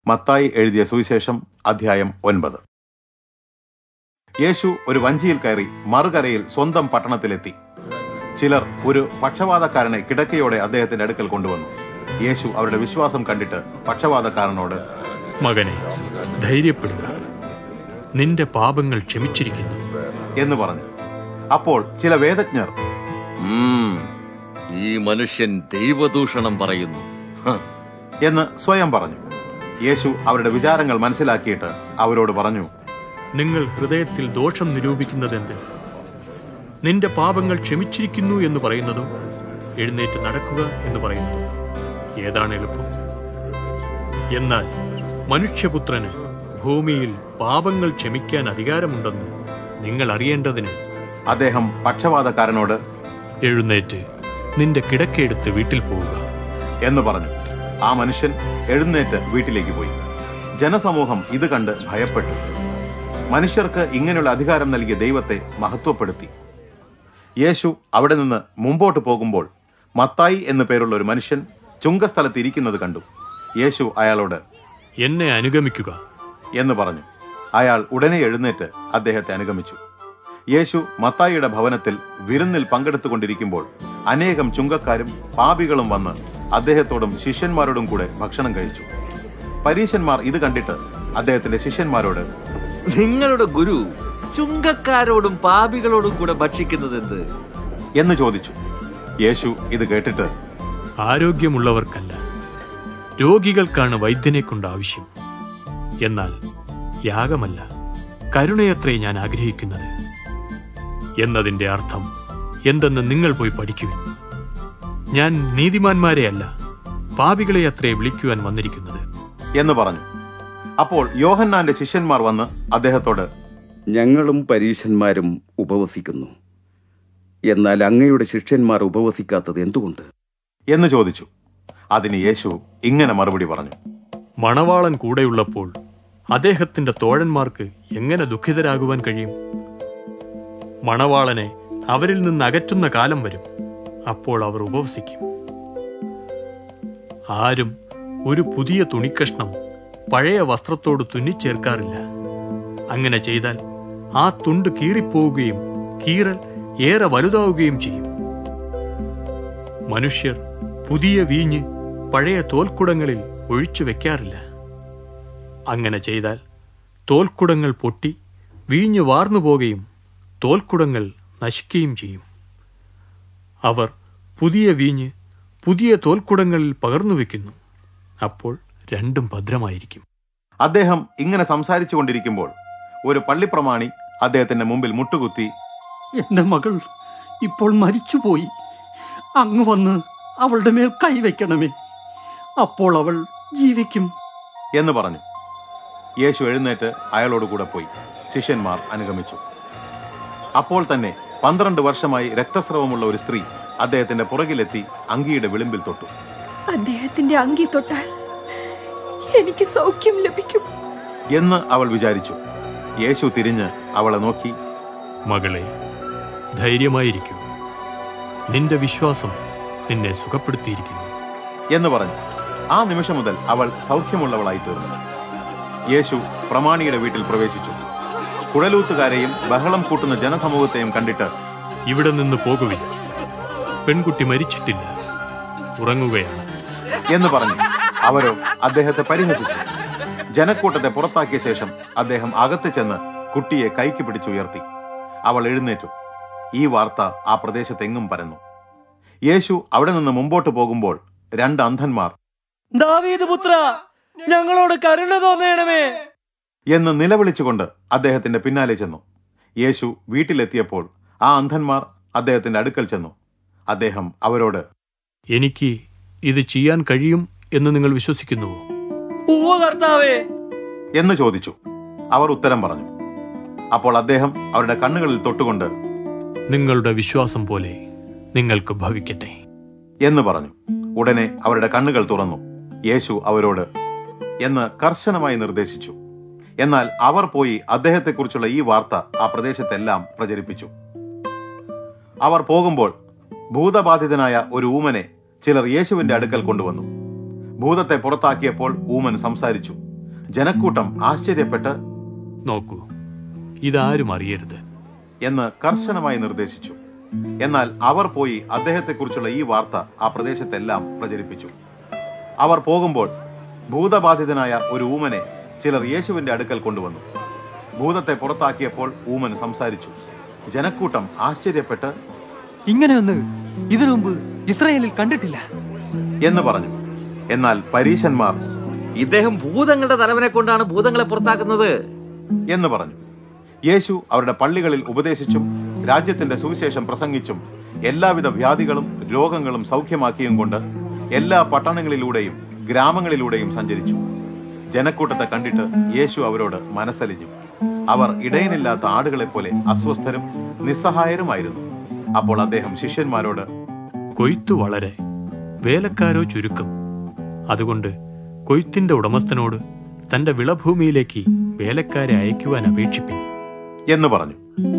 മത്തായി എഴുതിയ സുവിശേഷം അധ്യായം ഒൻപത് യേശു ഒരു വഞ്ചിയിൽ കയറി മറുകരയിൽ സ്വന്തം പട്ടണത്തിലെത്തി ചിലർ ഒരു പക്ഷപാതക്കാരനെ കിടക്കയോടെ അദ്ദേഹത്തിന്റെ അടുക്കൽ കൊണ്ടുവന്നു യേശു അവരുടെ വിശ്വാസം കണ്ടിട്ട് പക്ഷപാതക്കാരനോട് മകനെ ധൈര്യപ്പെടുക നിന്റെ പാപങ്ങൾ ക്ഷമിച്ചിരിക്കുന്നു എന്ന് പറഞ്ഞു അപ്പോൾ ചില വേദജ്ഞർ ഉം, ഈ മനുഷ്യൻ ദൈവദൂഷണം പറയുന്നു ഹ, എന്ന് സ്വയം പറഞ്ഞു യേശു അവരുടെ വിചാരങ്ങൾ മനസ്സിലാക്കിയിട്ട് അവരോട് പറഞ്ഞു നിങ്ങൾ ഹൃദയത്തിൽ ദോഷം നിരൂപിക്കുന്നതെന്ത് നിന്റെ പാപങ്ങൾ ക്ഷമിച്ചിരിക്കുന്നു എന്ന് പറയുന്നതും എഴുന്നേറ്റ് നടക്കുക എന്ന് പറയുന്നതും ഏതാണ് എളുപ്പം എന്നാൽ മനുഷ്യപുത്രന് ഭൂമിയിൽ പാപങ്ങൾ ക്ഷമിക്കാൻ അധികാരമുണ്ടെന്ന് നിങ്ങൾ അറിയേണ്ടതിന് അദ്ദേഹം പക്ഷപാതക്കാരനോട് എഴുന്നേറ്റ് നിന്റെ കിടക്കയെടുത്ത് വീട്ടിൽ പോവുക എന്ന് പറഞ്ഞു ആ മനുഷ്യൻ എഴുന്നേറ്റ് വീട്ടിലേക്ക് പോയി ജനസമൂഹം ഇത് കണ്ട് ഭയപ്പെട്ടു മനുഷ്യർക്ക് ഇങ്ങനെയുള്ള അധികാരം നൽകിയ ദൈവത്തെ മഹത്വപ്പെടുത്തി യേശു അവിടെ നിന്ന് മുമ്പോട്ട് പോകുമ്പോൾ മത്തായി എന്നു പേരുള്ള ഒരു മനുഷ്യൻ ചുങ്കസ്ഥലത്ത് ഇരിക്കുന്നത് കണ്ടു യേശു അയാളോട് എന്നെ അനുഗമിക്കുക എന്ന് പറഞ്ഞു അയാൾ ഉടനെ എഴുന്നേറ്റ് അദ്ദേഹത്തെ അനുഗമിച്ചു യേശു മത്തായിയുടെ ഭവനത്തിൽ വിരുന്നിൽ പങ്കെടുത്തുകൊണ്ടിരിക്കുമ്പോൾ അനേകം ചുങ്കക്കാരും പാപികളും വന്ന് അദ്ദേഹത്തോടും ശിഷ്യന്മാരോടും കൂടെ ഭക്ഷണം കഴിച്ചു പരീശന്മാർ ഇത് കണ്ടിട്ട് അദ്ദേഹത്തിന്റെ ശിഷ്യന്മാരോട് നിങ്ങളുടെ ഗുരു ചുങ്കക്കാരോടും പാപികളോടും കൂടെ ഭക്ഷിക്കുന്നത് എന്ത് എന്ന് ചോദിച്ചു യേശു ഇത് കേട്ടിട്ട് ആരോഗ്യമുള്ളവർക്കല്ല രോഗികൾക്കാണ് വൈദ്യനെ കൊണ്ട് ആവശ്യം എന്നാൽ യാഗമല്ല കരുണയത്രേ ഞാൻ ആഗ്രഹിക്കുന്നത് എന്നതിന്റെ അർത്ഥം എന്തെന്ന് നിങ്ങൾ പോയി പഠിക്കുവിൻ ഞാൻ നീതിമാന്മാരെയല്ല പാപികളെ അത്രേ വിളിക്കുവാൻ വന്നിരിക്കുന്നത് എന്ന് പറഞ്ഞു അപ്പോൾ യോഹന്നാന്റെ ശിഷ്യന്മാർ വന്ന് അദ്ദേഹത്തോട് ഞങ്ങളും പരീശന്മാരും ഉപവസിക്കുന്നു എന്നാൽ അങ്ങയുടെ ശിഷ്യന്മാർ ഉപവസിക്കാത്തത് എന്തുകൊണ്ട് എന്ന് ചോദിച്ചു അതിന് യേശു ഇങ്ങനെ മറുപടി പറഞ്ഞു മണവാളൻ കൂടെയുള്ളപ്പോൾ അദ്ദേഹത്തിന്റെ തോഴന്മാർക്ക് എങ്ങനെ ദുഃഖിതരാകുവാൻ കഴിയും മണവാളനെ അവരിൽ നിന്ന് അകറ്റുന്ന കാലം വരും അപ്പോൾ അവർ ഉപവസിക്കും ആരും ഒരു പുതിയ തുണിക്കഷ്ണം പഴയ വസ്ത്രത്തോട് തുന്നിച്ചേർക്കാറില്ല അങ്ങനെ ചെയ്താൽ ആ തുണ്ട് കീറിപ്പോവുകയും കീറൽ ഏറെ വലുതാവുകയും ചെയ്യും മനുഷ്യർ പുതിയ വീഞ്ഞ് പഴയ തോൽക്കുടങ്ങളിൽ ഒഴിച്ചു വെക്കാറില്ല അങ്ങനെ ചെയ്താൽ തോൽക്കുടങ്ങൾ പൊട്ടി വീഞ്ഞ് വാർന്നു പോകുകയും തോൽക്കുടങ്ങൾ നശിക്കുകയും ചെയ്യും അവർ പുതിയ വീഞ്ഞ് പുതിയ തോൽക്കുടങ്ങളിൽ പകർന്നു വെക്കുന്നു അപ്പോൾ രണ്ടും ഭദ്രമായിരിക്കും അദ്ദേഹം ഇങ്ങനെ സംസാരിച്ചു കൊണ്ടിരിക്കുമ്പോൾ ഒരു പള്ളിപ്രമാണി അദ്ദേഹത്തിന്റെ മുമ്പിൽ മുട്ടുകുത്തി എന്റെ മകൾ ഇപ്പോൾ മരിച്ചുപോയി അങ്ങ് വന്ന് അവളുടെ മേൽ കൈവയ്ക്കണമേ അപ്പോൾ അവൾ ജീവിക്കും എന്ന് പറഞ്ഞു യേശു എഴുന്നേറ്റ് അയാളോട് കൂടെ പോയി ശിഷ്യന്മാർ അനുഗമിച്ചു അപ്പോൾ തന്നെ പന്ത്രണ്ട് വർഷമായി രക്തസ്രവമുള്ള ഒരു സ്ത്രീ അദ്ദേഹത്തിന്റെ പുറകിലെത്തി അങ്കിയുടെ വിളിമ്പിൽ തൊട്ടു അദ്ദേഹത്തിന്റെ അങ്കി തൊട്ടാൽ എനിക്ക് സൗഖ്യം ലഭിക്കും എന്ന് അവൾ വിചാരിച്ചു യേശു തിരിഞ്ഞ് അവളെ നോക്കി മകളെ ധൈര്യമായിരിക്കൂ നിന്റെ വിശ്വാസം നിന്നെ സുഖപ്പെടുത്തിയിരിക്കുന്നു എന്ന് പറഞ്ഞു ആ നിമിഷം മുതൽ അവൾ സൗഖ്യമുള്ളവളായി തീർന്നു യേശു പ്രമാണിയുടെ വീട്ടിൽ പ്രവേശിച്ചു കുഴലൂത്തുകാരെയും ബഹളം കൂട്ടുന്ന ജനസമൂഹത്തെയും കണ്ടിട്ട് ഇവിടെ നിന്ന് പോകുവിൻ പെൺകുട്ടി മരിച്ചിട്ടില്ല ഉറങ്ങുകയാണ് എന്ന് പറഞ്ഞു അവരോ അദ്ദേഹത്തെ പരിഹസിച്ചു ജനക്കൂട്ടത്തെ പുറത്താക്കിയ ശേഷം അദ്ദേഹം അകത്ത് ചെന്ന് കുട്ടിയെ കൈക്ക് പിടിച്ചുയർത്തി അവൾ എഴുന്നേറ്റു ഈ വാർത്ത ആ പ്രദേശത്തെങ്ങും പരന്നു യേശു അവിടെ നിന്ന് മുമ്പോട്ട് പോകുമ്പോൾ രണ്ട് അന്ധന്മാർ ദാവീദ് പുത്ര ഞങ്ങളോട് കരുണ തോന്നണമേ എന്ന് നിലവിളിച്ചുകൊണ്ട് അദ്ദേഹത്തിന്റെ പിന്നാലെ ചെന്നു യേശു വീട്ടിലെത്തിയപ്പോൾ ആ അന്ധന്മാർ അദ്ദേഹത്തിന്റെ അടുക്കൽ ചെന്നു അദ്ദേഹം അവരോട് എനിക്ക് ഇത് ചെയ്യാൻ കഴിയും എന്ന് നിങ്ങൾ വിശ്വസിക്കുന്നുവോ ഉവ്വ കർത്താവേ എന്ന് ചോദിച്ചു അവർ ഉത്തരം പറഞ്ഞു അപ്പോൾ അദ്ദേഹം അവരുടെ കണ്ണുകളിൽ തൊട്ടുകൊണ്ട് നിങ്ങളുടെ വിശ്വാസം പോലെ നിങ്ങൾക്ക് ഭവിക്കട്ടെ എന്ന് പറഞ്ഞു ഉടനെ അവരുടെ കണ്ണുകൾ തുറന്നു യേശു അവരോട് എന്ന് കർശനമായി നിർദ്ദേശിച്ചു എന്നാൽ അവർ പോയി അദ്ദേഹത്തെക്കുറിച്ചുള്ള ഈ വാർത്ത ആ പ്രദേശത്തെല്ലാം പ്രചരിപ്പിച്ചു അവർ പോകുമ്പോൾ ഭൂതബാധിതനായ ഒരു ഊമനെ ചിലർ യേശുവിന്റെ അടുക്കൽ കൊണ്ടുവന്നു ഭൂതത്തെ പുറത്താക്കിയപ്പോൾ ഊമൻ സംസാരിച്ചു ജനക്കൂട്ടം ആശ്ചര്യപ്പെട്ട് നോക്കൂ ഇതാരും അറിയരുത് എന്ന് കർശനമായി നിർദ്ദേശിച്ചു എന്നാൽ അവർ പോയി അദ്ദേഹത്തെക്കുറിച്ചുള്ള ഈ വാർത്ത ആ പ്രദേശത്തെല്ലാം പ്രചരിപ്പിച്ചു അവർ പോകുമ്പോൾ ഭൂതബാധിതനായ ഒരു ഊമനെ ചിലർ യേശുവിന്റെ അടുക്കൽ കൊണ്ടുവന്നു ഭൂതത്തെ പുറത്താക്കിയപ്പോൾ ഊമൻ സംസാരിച്ചു ജനക്കൂട്ടം ആശ്ചര്യപ്പെട്ട് ഇങ്ങനെയൊന്ന് ഇതിനു മുമ്പ് ഇസ്രായേലിൽ കണ്ടിട്ടില്ല എന്ന് പറഞ്ഞു എന്നാൽ പരീശന്മാർ ഇദ്ദേഹം ഭൂതങ്ങളുടെ തലവനെ കൊണ്ടാണ് ഭൂതങ്ങളെ പുറത്താക്കുന്നത് എന്ന് പറഞ്ഞു യേശു അവരുടെ പള്ളികളിൽ ഉപദേശിച്ചും രാജ്യത്തിന്റെ സുവിശേഷം പ്രസംഗിച്ചും എല്ലാവിധ വ്യാധികളും രോഗങ്ങളും സൗഖ്യമാക്കിയും കൊണ്ട് എല്ലാ പട്ടണങ്ങളിലൂടെയും ഗ്രാമങ്ങളിലൂടെയും സഞ്ചരിച്ചു ജനക്കൂട്ടത്തെ കണ്ടിട്ട് യേശു അവരോട് മനസ്സലിഞ്ഞു അവർ ഇടയനില്ലാത്ത ആടുകളെ പോലെ അസ്വസ്ഥരും നിസ്സഹായരുമായിരുന്നു അപ്പോൾ അദ്ദേഹം ശിഷ്യന്മാരോട് കൊയ്ത്തു വളരെ വേലക്കാരോ ചുരുക്കം അതുകൊണ്ട് കൊയ്ത്തിന്റെ ഉടമസ്ഥനോട് തന്റെ വിളഭൂമിയിലേക്ക് വേലക്കാരെ അയക്കുവാൻ അപേക്ഷിപ്പിൻ എന്ന് പറഞ്ഞു